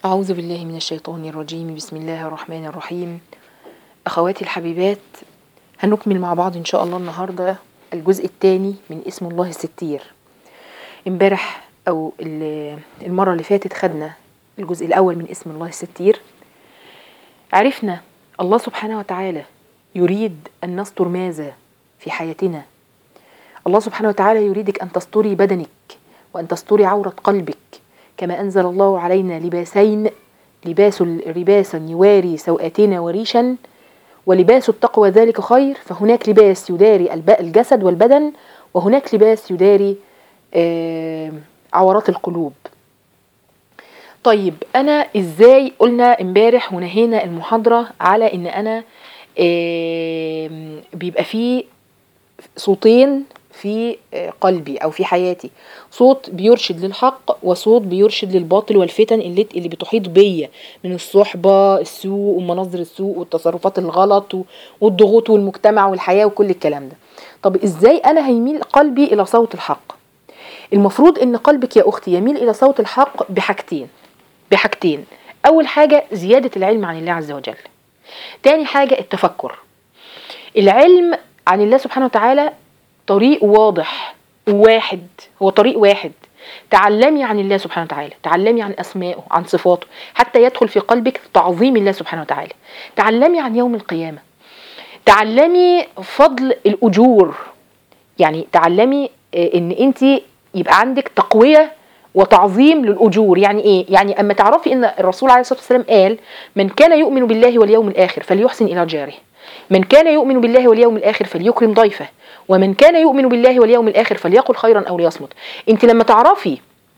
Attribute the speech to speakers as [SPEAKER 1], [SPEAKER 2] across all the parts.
[SPEAKER 1] أعوذ بالله من الشيطان الرجيم بسم الله الرحمن الرحيم أخواتي الحبيبات هنكمل مع بعض إن شاء الله النهاردة الجزء الثاني من اسم الله الستير امبارح أو ال- المرة اللي فاتت خدنا الجزء الأول من اسم الله الستير عرفنا الله سبحانه وتعالى يريد أن نستر ماذا في حياتنا الله سبحانه وتعالى يريدك أن تستري بدنك وأن تستري عورة قلبك كما أنزل الله علينا لباسين لباس لباسا يواري سوءاتنا وريشا ولباس التقوى ذلك خير فهناك لباس يداري الب- الجسد والبدن وهناك لباس يداري آه، عورات القلوب طيب انا ازاي قلنا امبارح ونهينا المحاضره على ان انا آم، بيبقى فيه صوتين في آه، قلبي او في حياتي صوت بيرشد للحق وصوت بيرشد للباطل والفتن اللي اللي بتحيط بيا من الصحبه السوء ومناظر السوء والتصرفات الغلط و- والضغوط والمجتمع والحياه وكل الكلام ده طب ازاي انا هيميل قلبي الى صوت الحق المفروض ان قلبك يا اختي يميل الى صوت الحق بحاجتين بحاجتين اول حاجه زياده العلم عن الله عز وجل تاني حاجه التفكر العلم عن الله سبحانه وتعالى طريق واضح واحد هو طريق واحد تعلمي عن الله سبحانه وتعالى تعلمي عن أسمائه عن صفاته حتى يدخل في قلبك تعظيم الله سبحانه وتعالى تعلمي عن يوم القيامة تعلمي فضل الأجور يعني تعلمي آه، ان انت يبقى عندك تقوية وتعظيم للأجور يعني ايه يعني اما تعرفي ان الرسول عليه الصلاة والسلام قال من كان يؤمن بالله واليوم الآخر فليحسن إلى جاره من كان يؤمن بالله واليوم الآخر فليكرم ضيفه ومن كان يؤمن بالله واليوم الآخر فليقل خيرا أو ليصمت انت لما تعرفي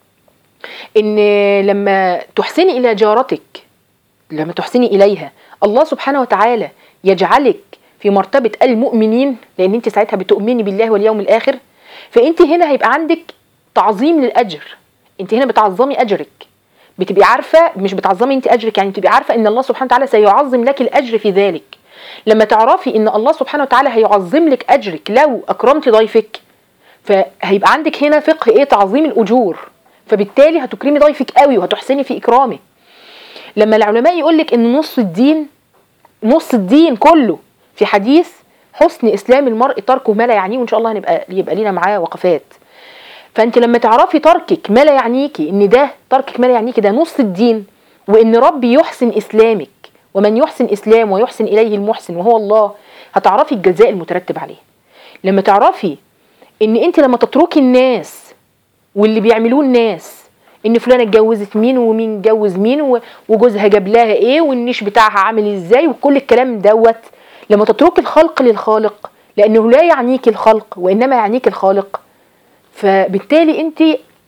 [SPEAKER 1] ان لما تحسني إلى جارتك لما تحسني إليها الله سبحانه وتعالى يجعلك في مرتبة المؤمنين لأن انت ساعتها بتؤمني بالله واليوم الآخر فانت هنا هيبقى عندك تعظيم للأجر انت هنا بتعظمي أجرك بتبقي عارفة مش بتعظمي انت أجرك يعني بتبقي عارفة ان الله سبحانه وتعالى سيعظم لك الأجر في ذلك لما تعرفي ان الله سبحانه وتعالى هيعظم لك أجرك لو أكرمت ضيفك فهيبقى عندك هنا فقه ايه تعظيم الأجور فبالتالي هتكرمي ضيفك قوي وهتحسني في إكرامه لما العلماء يقول لك ان نص الدين نص الدين كله في حديث حسن اسلام المرء تركه ما لا يعنيه وان شاء الله هنبقى يبقى لينا معاه وقفات فانت لما تعرفي تركك ما لا يعنيكي ان ده تركك ما لا يعنيكي ده نص الدين وان ربي يحسن اسلامك ومن يحسن اسلام ويحسن اليه المحسن وهو الله هتعرفي الجزاء المترتب عليه لما تعرفي ان انت لما تتركي الناس واللي بيعملوه الناس ان فلانه اتجوزت مين ومين اتجوز مين و- وجوزها جاب لها ايه والنيش بتاعها عامل ازاي وكل الكلام دوت لما تتركي الخلق للخالق لانه لا يعنيك الخلق وانما يعنيك الخالق فبالتالي انت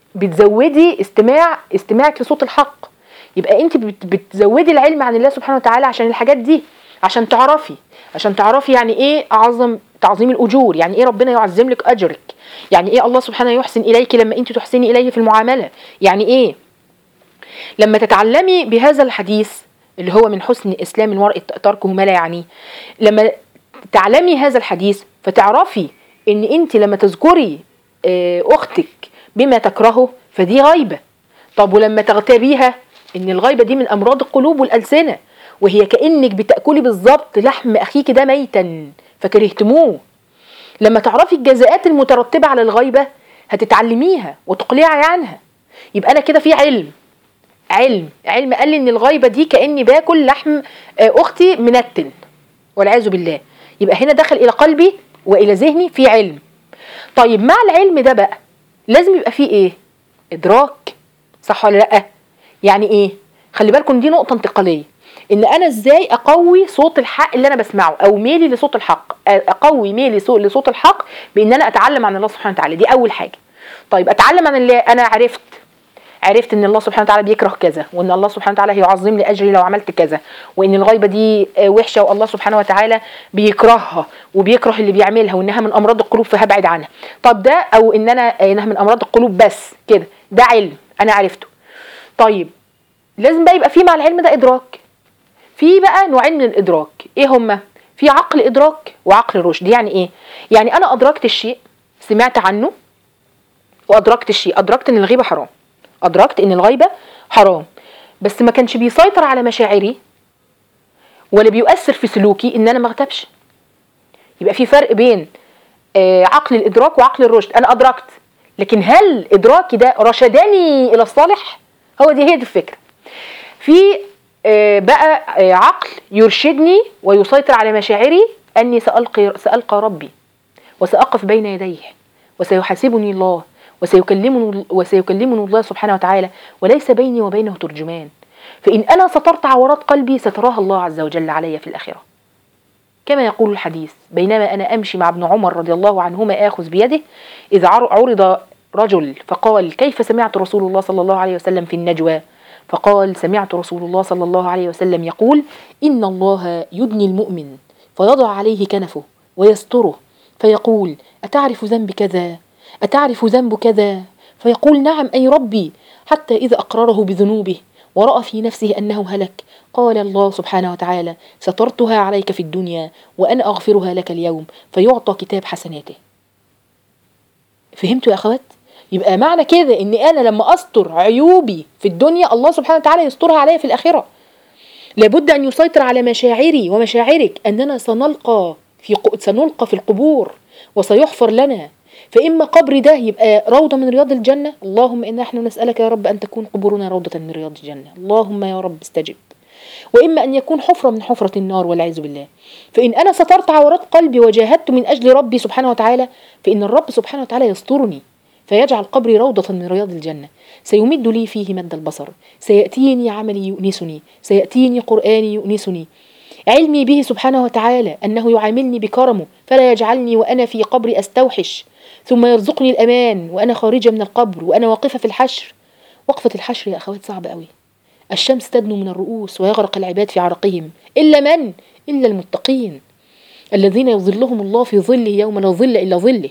[SPEAKER 1] بتزودي استماع استماعك لصوت الحق يبقى انت بت- بتزودي العلم عن الله سبحانه وتعالى عشان الحاجات دي عشان تعرفي عشان تعرفي يعني ايه اعظم تعظيم الاجور يعني ايه ربنا يعظم لك اجرك يعني ايه الله سبحانه يحسن اليك لما انت تحسني اليه في المعامله يعني ايه لما تتعلمي بهذا الحديث اللي هو من حسن اسلام المرء تركه ما لا يعنيه لما تعلمي هذا الحديث فتعرفي ان انت لما تذكري آه، اختك بما تكرهه فدي غيبه طب ولما تغتابيها ان الغيبه دي من امراض القلوب والالسنه وهي كانك بتاكلي بالظبط لحم اخيك ده ميتا فكرهتموه لما تعرفي الجزاءات المترتبه على الغيبه هتتعلميها وتقلعي عنها يبقى انا كده في علم علم علم قال لي ان الغيبه دي كاني باكل لحم آه، اختي منتن والعياذ بالله يبقى هنا دخل الى قلبي والى ذهني في علم طيب مع العلم ده بقى لازم يبقى فيه ايه ادراك صح ولا لا يعني ايه خلي بالكم دي نقطه انتقاليه ان انا ازاي اقوي صوت الحق اللي انا بسمعه او ميلي لصوت الحق اقوي ميلي صو- لصوت الحق بان انا اتعلم عن الله سبحانه وتعالى دي اول حاجه طيب اتعلم عن الله انا عرفت عرفت ان الله سبحانه وتعالى بيكره كذا وان الله سبحانه وتعالى هيعظم لي اجري لو عملت كذا وان الغيبه دي آه، وحشه والله سبحانه وتعالى بيكرهها وبيكره اللي بيعملها وانها من امراض القلوب فهبعد عنها طب ده او ان انا آه، انها من امراض القلوب بس كده ده علم انا عرفته طيب لازم بقى يبقى في مع العلم ده ادراك في بقى نوعين من الادراك ايه هما في عقل ادراك وعقل رشد يعني ايه يعني انا ادركت الشيء سمعت عنه وادركت الشيء ادركت ان الغيبه حرام ادركت ان الغيبه حرام بس ما كانش بيسيطر على مشاعري ولا بيؤثر في سلوكي ان انا ما اغتابش يبقى في فرق بين آه، عقل الادراك وعقل الرشد انا ادركت لكن هل ادراكي ده رشدني الى الصالح هو دي هي دي الفكره في آه، بقى آه، عقل يرشدني ويسيطر على مشاعري اني سالقي سالقى ربي وساقف بين يديه وسيحاسبني الله وسيكلمني وسيكلمني الله سبحانه وتعالى وليس بيني وبينه ترجمان فإن أنا سترت عورات قلبي ستراها الله عز وجل علي في الآخرة كما يقول الحديث بينما أنا أمشي مع ابن عمر رضي الله عنهما آخذ بيده إذ عر- عرض رجل فقال كيف سمعت رسول الله صلى الله عليه وسلم في النجوى فقال سمعت رسول الله صلى الله عليه وسلم يقول إن الله يدني المؤمن فيضع عليه كنفه ويستره فيقول أتعرف ذنب كذا أتعرف ذنب كذا فيقول نعم أي ربي حتى إذا أقرره بذنوبه ورأى في نفسه أنه هلك قال الله سبحانه وتعالى سترتها عليك في الدنيا وأنا أغفرها لك اليوم فيعطى كتاب حسناته فهمتوا يا أخوات؟ يبقى معنى كده ان انا لما استر عيوبي في الدنيا الله سبحانه وتعالى يسترها عليا في الاخره لابد ان يسيطر على مشاعري ومشاعرك اننا سنلقى في ق- سنلقى في القبور وسيحفر لنا فاما قبر ده يبقى روضه من رياض الجنه اللهم انا نحن نسالك يا رب ان تكون قبورنا روضه من رياض الجنه اللهم يا رب استجب واما ان يكون حفره من حفره النار والعياذ بالله فان انا سترت عورات قلبي وجاهدت من اجل ربي سبحانه وتعالى فان الرب سبحانه وتعالى يسترني فيجعل قبري روضة من رياض الجنة سيمد لي فيه مد البصر سيأتيني عملي يؤنسني سيأتيني قرآني يؤنسني علمي به سبحانه وتعالى أنه يعاملني بكرمه فلا يجعلني وأنا في قبري أستوحش ثم يرزقني الأمان وأنا خارجة من القبر وأنا واقفة في الحشر وقفة الحشر يا أخوات صعبة قوي الشمس تدنو من الرؤوس ويغرق العباد في عرقهم إلا من؟ إلا المتقين الذين يظلهم الله في ظله يوم لا ظل إلا ظله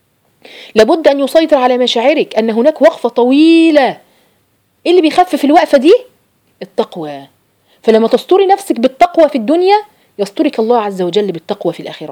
[SPEAKER 1] لابد أن يسيطر على مشاعرك أن هناك وقفة طويلة إيه اللي بيخفف الوقفة دي؟ التقوى فلما تستري نفسك بالتقوى في الدنيا يسترك الله عز وجل بالتقوى في الآخرة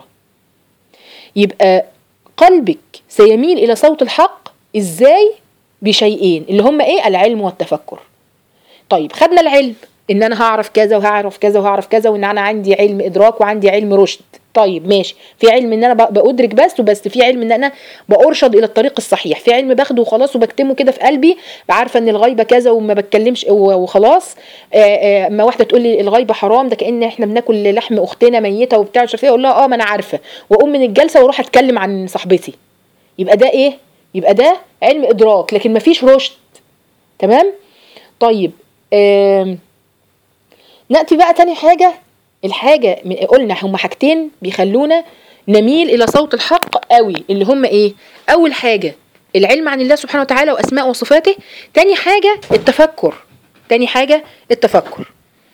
[SPEAKER 1] يبقى قلبك سيميل إلى صوت الحق إزاي؟ بشيئين اللي هم إيه؟ العلم والتفكر طيب خدنا العلم ان انا هعرف كذا وهعرف كذا وهعرف كذا وان انا عندي علم ادراك وعندي علم رشد طيب ماشي في علم ان انا ب- بادرك بس وبس في علم ان انا بارشد الى الطريق الصحيح في علم باخده وخلاص وبكتمه كده في قلبي عارفه ان الغيبه كذا وما بتكلمش و- وخلاص آه، آه، اما واحده تقول لي الغيبه حرام ده كان احنا بناكل لحم اختنا ميته وبتاع مش عارفه ايه اقول لها اه ما انا عارفه واقوم من الجلسه واروح اتكلم عن صاحبتي يبقى ده ايه يبقى ده علم ادراك لكن مفيش رشد تمام طيب آم، ناتي بقى تاني حاجه الحاجه م- قلنا هما حاجتين بيخلونا نميل الى صوت الحق قوي اللي هما ايه اول حاجه العلم عن الله سبحانه وتعالى واسماء وصفاته تاني حاجه التفكر تاني حاجه التفكر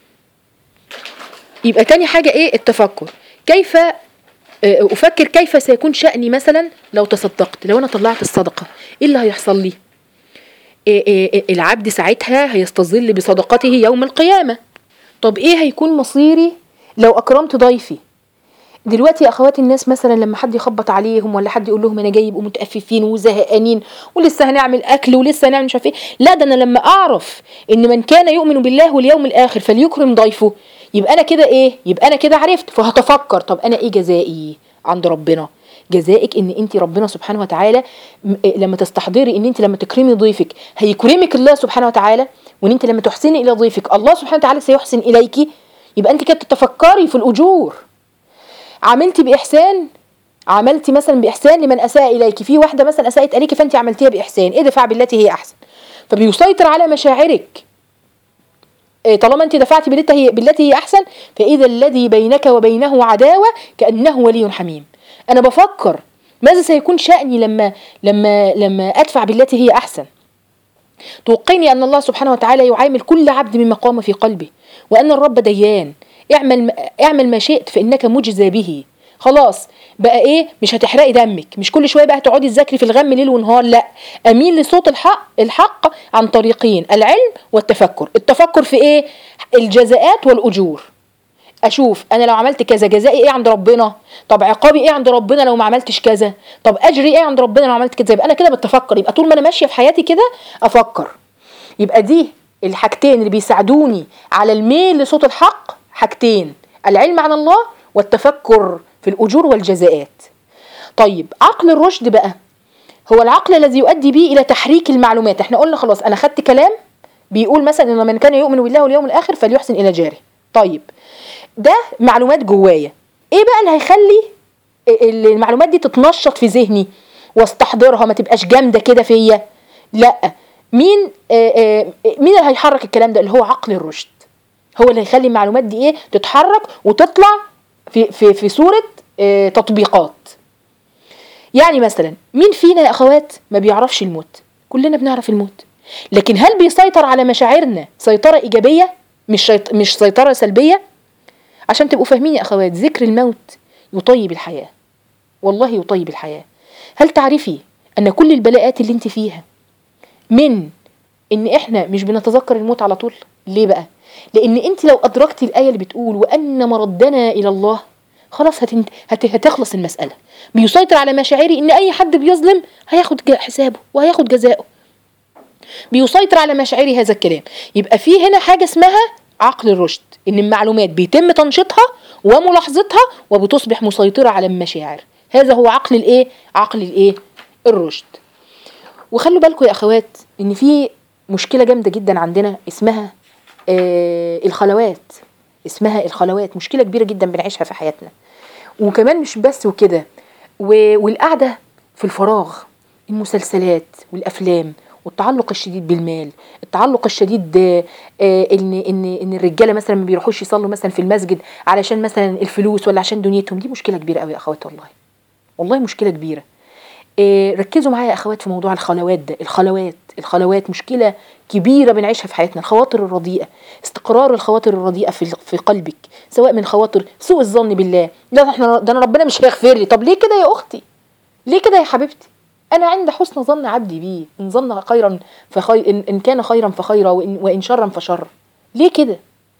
[SPEAKER 1] يبقى تاني حاجه ايه التفكر كيف آه، افكر كيف سيكون شاني مثلا لو تصدقت لو انا طلعت الصدقه ايه اللي هيحصل لي إيه إيه إيه العبد ساعتها هيستظل بصدقته يوم القيامة طب ايه هيكون مصيري لو اكرمت ضيفي دلوقتي يا اخوات الناس مثلا لما حد يخبط عليهم ولا حد يقول لهم انا جاي يبقوا متأففين وزهقانين ولسه هنعمل اكل ولسه هنعمل مش عارف ايه لا ده انا لما اعرف ان من كان يؤمن بالله واليوم الاخر فليكرم ضيفه يبقى انا كده ايه يبقى انا كده عرفت فهتفكر طب انا ايه جزائي عند ربنا جزائك ان انت ربنا سبحانه وتعالى م- إيه لما تستحضري ان انت لما تكرمي ضيفك هيكرمك الله سبحانه وتعالى وان انت لما تحسني الى ضيفك الله سبحانه وتعالى سيحسن اليك يبقى انت كده بتتفكري في الاجور عملتي باحسان عملتي مثلا باحسان لمن اساء اليك في واحده مثلا اساءت اليك فانت عملتيها باحسان ادفع بالتي هي احسن فبيسيطر على مشاعرك إيه، طالما انت دفعتي بالتي هي بالتي هي احسن فاذا الذي بينك وبينه عداوه كانه ولي حميم انا بفكر ماذا سيكون شاني لما لما لما ادفع بالتي هي احسن توقيني ان الله سبحانه وتعالى يعامل كل عبد مما قام في قلبه وان الرب ديان اعمل اعمل ما شئت فانك مجزى به خلاص بقى ايه مش هتحرقي دمك مش كل شويه بقى تقعدي تذاكري في الغم ليل ونهار لا اميل لصوت الحق الحق عن طريقين العلم والتفكر التفكر في ايه الجزاءات والاجور اشوف انا لو عملت كذا جزائي ايه عند ربنا طب عقابي ايه عند ربنا لو ما عملتش كذا طب اجري ايه عند ربنا لو عملت كذا يبقى انا كده بتفكر يبقى طول ما انا ماشيه في حياتي كده افكر يبقى دي الحاجتين اللي بيساعدوني على الميل لصوت الحق حاجتين العلم عن الله والتفكر في الأجور والجزاءات طيب عقل الرشد بقى هو العقل الذي يؤدي به إلى تحريك المعلومات احنا قلنا خلاص أنا خدت كلام بيقول مثلا إن من كان يؤمن بالله واليوم الآخر فليحسن إلى جاره طيب ده معلومات جوايا ايه بقى اللي هيخلي المعلومات دي تتنشط في ذهني واستحضرها ما تبقاش جامده كده فيا لا مين آآ آآ مين اللي هيحرك الكلام ده اللي هو عقل الرشد هو اللي هيخلي المعلومات دي ايه تتحرك وتطلع في في في صوره تطبيقات يعني مثلا مين فينا يا اخوات ما بيعرفش الموت كلنا بنعرف الموت لكن هل بيسيطر على مشاعرنا سيطره ايجابيه مش شيط... مش سيطره سلبيه عشان تبقوا فاهمين يا اخوات ذكر الموت يطيب الحياه والله يطيب الحياه هل تعرفي ان كل البلاءات اللي انت فيها من ان احنا مش بنتذكر الموت على طول ليه بقى لان انت لو ادركتي الايه اللي بتقول وان مردنا الى الله خلاص هتنت... هت... هتخلص المساله بيسيطر على مشاعري ان اي حد بيظلم هياخد حسابه وهياخد جزاؤه بيسيطر على مشاعري هذا الكلام يبقى في هنا حاجه اسمها عقل الرشد ان المعلومات بيتم تنشيطها وملاحظتها وبتصبح مسيطره على المشاعر هذا هو عقل الايه عقل الايه الرشد وخلوا بالكم يا اخوات ان في مشكله جامده جدا عندنا اسمها آه الخلوات اسمها الخلوات مشكله كبيره جدا بنعيشها في حياتنا وكمان مش بس وكده والقعده في الفراغ المسلسلات والافلام والتعلق الشديد بالمال التعلق الشديد آه ان ان ان الرجاله مثلا ما بيروحوش يصلوا مثلا في المسجد علشان مثلا الفلوس ولا عشان دنيتهم دي مشكله كبيره قوي يا اخوات والله والله مشكله كبيره آه ركزوا معايا يا اخوات في موضوع الخلوات ده الخلوات الخلوات مشكله كبيره بنعيشها في حياتنا الخواطر الرديئه استقرار الخواطر الرديئه في في قلبك سواء من خواطر سوء الظن بالله لا احنا ده انا ربنا مش هيغفر لي طب ليه كده يا اختي ليه كده يا حبيبتي انا عند حسن ظن عبدي بي ان ظن خيرا فخير إن, ان كان خيرا فخيرا وان, وإن شرا فشر ليه كده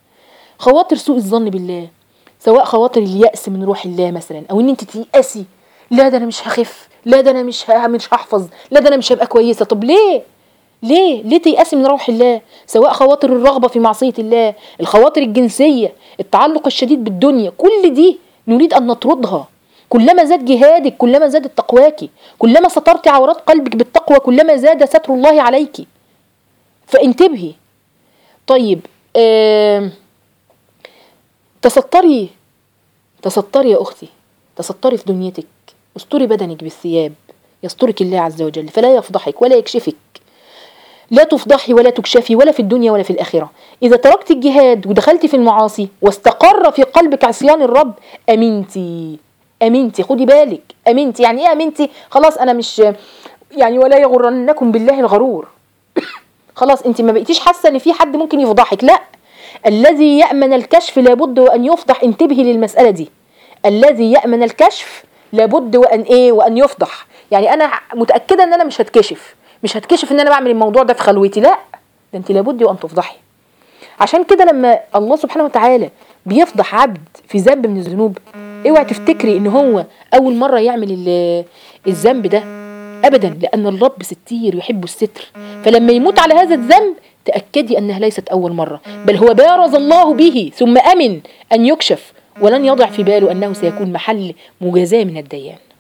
[SPEAKER 1] خواطر سوء الظن بالله سواء خواطر اليأس من روح الله مثلا او ان انت تيأسي لا ده انا مش هخف لا ده انا مش مش هحفظ لا ده انا مش هبقى كويسه طب ليه ليه ليه تيأسي من روح الله سواء خواطر الرغبه في معصيه الله الخواطر الجنسيه التعلق الشديد بالدنيا كل دي نريد ان نطردها كلما زاد جهادك كلما زادت تقواك كلما سترت عورات قلبك بالتقوى كلما زاد ستر الله عليك فانتبهي طيب آه تستري تستري يا اختي تستري في دنيتك استري بدنك بالثياب يسترك الله عز وجل فلا يفضحك ولا يكشفك لا تفضحي ولا تكشفي ولا في الدنيا ولا في الآخرة إذا تركت الجهاد ودخلت في المعاصي واستقر في قلبك عصيان الرب أمنتي امنتي خدي بالك امنتي يعني ايه امنتي خلاص انا مش يعني ولا يغرنكم بالله الغرور خلاص انت ما بقيتيش حاسه ان في حد ممكن يفضحك لا الذي يامن الكشف لابد وان يفضح انتبهي للمساله دي الذي يامن الكشف لابد وان ايه وان يفضح يعني انا متاكده ان انا مش هتكشف مش هتكشف ان انا بعمل الموضوع ده في خلوتي لا ده انت لابد وان تفضحي عشان كده لما الله سبحانه وتعالى بيفضح عبد في ذنب من الذنوب اوعي تفتكري ان هو اول مره يعمل الذنب ده ابدا لان الرب ستير يحب الستر فلما يموت على هذا الذنب تاكدي انها ليست اول مره بل هو بارز الله به ثم امن ان يكشف ولن يضع في باله انه سيكون محل مجازاه من الديان